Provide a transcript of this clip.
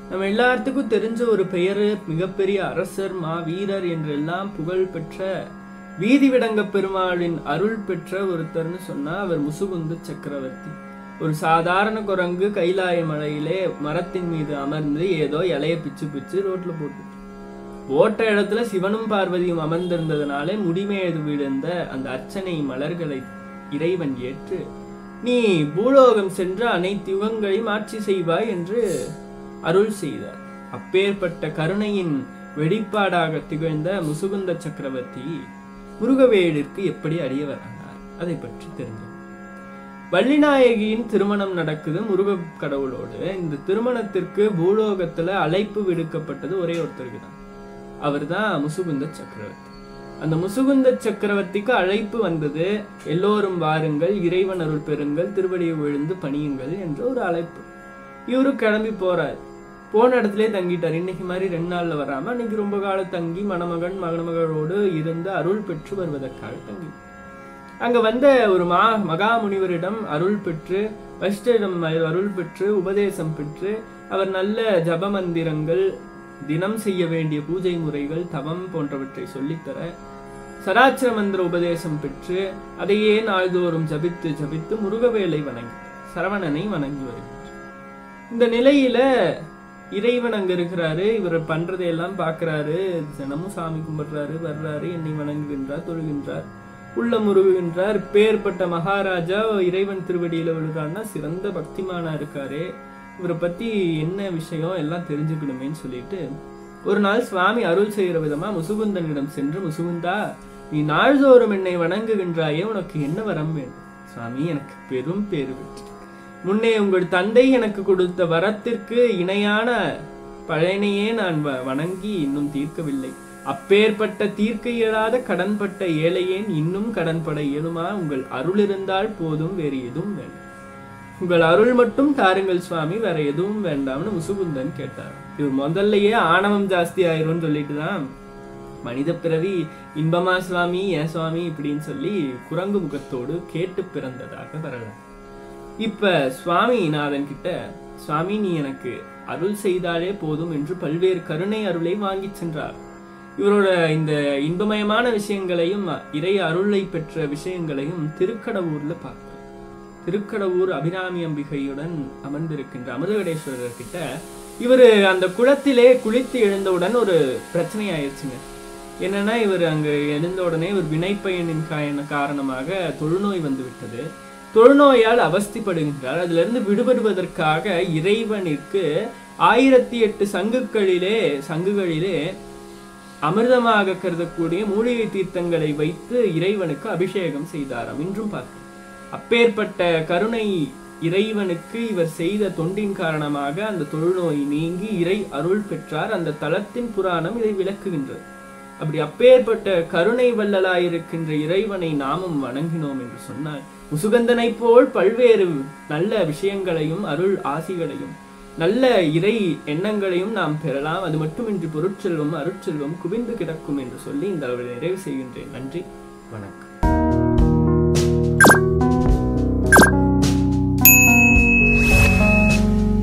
நம்ம எல்லாத்துக்கும் தெரிஞ்ச ஒரு பெயர் மிகப்பெரிய அரசர் மா வீரர் என்றெல்லாம் புகழ் பெற்ற வீதி விடங்க பெருமாளின் அருள் பெற்ற ஒருத்தர்னு சொன்னா அவர் முசுகுந்த சக்கரவர்த்தி ஒரு சாதாரண குரங்கு கைலாய மலையிலே மரத்தின் மீது அமர்ந்து ஏதோ இலைய பிச்சு பிச்சு ரோட்ல போட்டு போட்ட இடத்துல சிவனும் பார்வதியும் அமர்ந்திருந்ததுனாலே முடிமேது விழுந்த அந்த அர்ச்சனை மலர்களை இறைவன் ஏற்று நீ பூலோகம் சென்று அனைத்து யுகங்களையும் ஆட்சி செய்வாய் என்று அருள் செய்தார் அப்பேற்பட்ட கருணையின் வெளிப்பாடாக திகழ்ந்த முசுகுந்த சக்கரவர்த்தி முருகவேலிற்கு எப்படி அடியவரானார் அதை பற்றி தெரிஞ்சோம் வள்ளிநாயகியின் திருமணம் நடக்குது முருக கடவுளோடு இந்த திருமணத்திற்கு பூலோகத்துல அழைப்பு விடுக்கப்பட்டது ஒரே ஒருத்தருக்கு தான் அவர்தான் முசுகுந்த சக்கரவர்த்தி அந்த முசுகுந்த சக்கரவர்த்திக்கு அழைப்பு வந்தது எல்லோரும் வாருங்கள் இறைவன் அருள் பெறுங்கள் திருவடியை விழுந்து பணியுங்கள் என்ற ஒரு அழைப்பு இவரு கிளம்பி போறார் போன இடத்துலயே தங்கிட்டார் இன்னைக்கு மாதிரி ரெண்டு நாள்ல வராம அன்னைக்கு ரொம்ப காலம் தங்கி மணமகன் மணமகளோடு இருந்து அருள் பெற்று வருவதற்காக தங்கி அங்க வந்த ஒரு மா மகா முனிவரிடம் அருள் பெற்று வசிஷ்டரிடம் அருள் பெற்று உபதேசம் பெற்று அவர் நல்ல ஜப மந்திரங்கள் தினம் செய்ய வேண்டிய பூஜை முறைகள் தவம் போன்றவற்றை சொல்லித்தர சராச்சர மந்திர உபதேசம் பெற்று அதையே நாள்தோறும் ஜபித்து ஜபித்து முருகவேலை வணங்கி சரவணனை வணங்கி வருகின்றார் இந்த நிலையில இறைவன் அங்க இருக்கிறாரு இவர் பண்றதையெல்லாம் பார்க்கறாரு தினமும் சாமி கும்பிடுறாரு வர்றாரு என்னை வணங்குகின்றார் தொழுகின்றார் உள்ள முருகுகின்றார் பேர்பட்ட மகாராஜா இறைவன் திருவடியில விழுறான்னா சிறந்த பக்திமானா இருக்காரு இவரை பத்தி என்ன விஷயம் எல்லாம் தெரிஞ்சுக்கணுமேன்னு சொல்லிட்டு ஒரு நாள் சுவாமி அருள் செய்கிற விதமா முசுகுந்தனிடம் சென்று முசுகுந்தா நீ நாள்தோறும் என்னை வணங்குகின்றாயே உனக்கு என்ன வரம் வேண்டும் சுவாமி எனக்கு பெரும் பேரு பெற்று முன்னே உங்கள் தந்தை எனக்கு கொடுத்த வரத்திற்கு இணையான பழனையே நான் வ- வணங்கி இன்னும் தீர்க்கவில்லை அப்பேற்பட்ட தீர்க்க இயலாத கடன்பட்ட ஏழையேன் இன்னும் கடன்பட இயலுமா உங்கள் அருள் இருந்தால் போதும் வேறு எதுவும் வேண்டாம் உங்கள் அருள் மட்டும் தாருங்கள் சுவாமி வேற எதுவும் வேண்டாம்னு முசுகுந்தன் கேட்டார் இவர் முதல்லயே ஆணவம் ஜாஸ்தி ஆயிரும்னு சொல்லிட்டு தான் மனித பிறவி இன்பமா சுவாமி ஏன் சுவாமி இப்படின்னு சொல்லி குரங்கு முகத்தோடு கேட்டு பிறந்ததாக வரலாம் இப்ப சுவாமிநாதன் கிட்ட சுவாமி நீ எனக்கு அருள் செய்தாலே போதும் என்று பல்வேறு கருணை அருளை வாங்கி சென்றார் இவரோட இந்த இன்பமயமான விஷயங்களையும் இறை அருளை பெற்ற விஷயங்களையும் திருக்கடவூர்ல பார்க்கிறோம் திருக்கடவூர் அபிராமி அம்பிகையுடன் அமர்ந்திருக்கின்ற அமிர்தகடேஸ்வரர் கிட்ட இவர் அந்த குளத்திலே குளித்து எழுந்தவுடன் ஒரு பிரச்சனை ஆயிடுச்சுங்க என்னன்னா இவர் அங்க எழுந்த உடனே ஒரு வினைப்பயனின் காரண- காரணமாக தொழுநோய் வந்து விட்டது தொழுநோயால் அவஸ்திப்படுகின்றார் அதுல இருந்து விடுபடுவதற்காக இறைவனிற்கு ஆயிரத்தி எட்டு சங்குகளிலே சங்குகளிலே அமிர்தமாக கருதக்கூடிய மூலிகை தீர்த்தங்களை வைத்து இறைவனுக்கு அபிஷேகம் செய்தாராம் இன்றும் பார்க்கிறோம் அப்பேற்பட்ட கருணை இறைவனுக்கு இவர் செய்த தொண்டின் காரணமாக அந்த தொழுநோய் நீங்கி இறை அருள் பெற்றார் அந்த தலத்தின் புராணம் இதை விளக்குகின்றது அப்படி அப்பேற்பட்ட கருணை வல்லலாயிருக்கின்ற இறைவனை நாமும் வணங்கினோம் என்று சொன்னால் முசுகந்தனை போல் பல்வேறு நல்ல விஷயங்களையும் அருள் ஆசிகளையும் நல்ல இறை எண்ணங்களையும் நாம் பெறலாம் அது மட்டுமின்றி பொருட்செல்வம் அருட்செல்வம் குவிந்து கிடக்கும் என்று சொல்லி இந்த அளவில் நிறைவு செய்கின்றேன் நன்றி வணக்கம்